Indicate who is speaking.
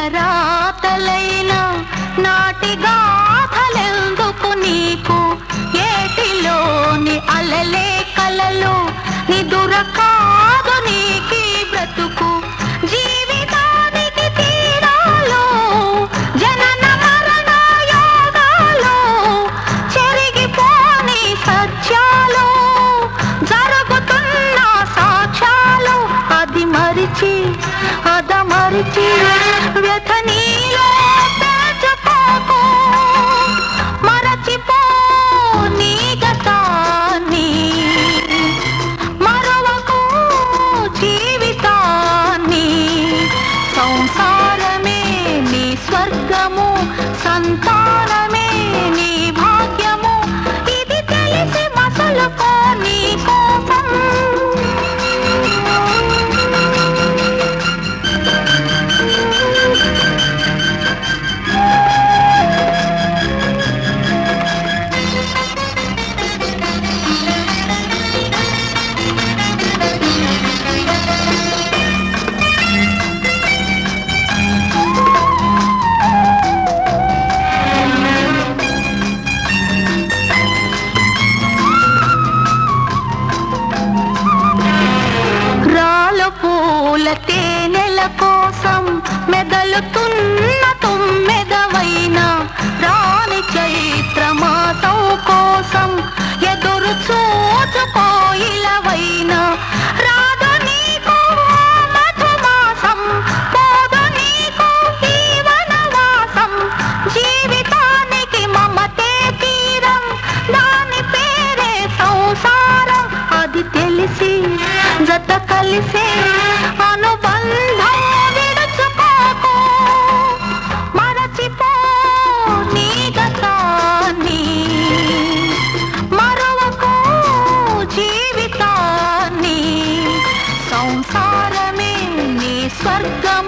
Speaker 1: రాతలైన నాటి గాథలెందుకు నీకు ఏటిలోని అలలే కలలు నిదుర కాదు నీకి బ్రతుకు జీవితానికి తీరాలు జనన మరణ యోగాలు చెరిగిపోని సత్యాలు జరుగుతున్న సాక్ష్యాలు అది మరిచి అద మరిచి వ్యథ నీలో పెంచుకోకు మరచిపో నీ గతాన్ని మరవకు జీవితాన్ని సంసారమే నీ స్వర్గము సంతానమే నీ భాగ్యము ఇది తెలిసి మసలుకో నీ కోసం రాలు పూల తేనెల కోసం మెదలుతున్న తుమ్మెదవైన రాణి చైత్ర మాసం కోసం ఎదురు చూచుకోయిలవైన రాదు నీకు మధుమాసం పోదు నీకు ఈ వనవాసం జీవితానికి మమతే తీరం దాని పేరే సంసారం అది తెలిసి జత కలిసే అనుబంధం విడుచుకోకు మరచిపో నీ గతాన్ని మరవకు జీవితాన్ని సంసారమే నీ స్వర్గం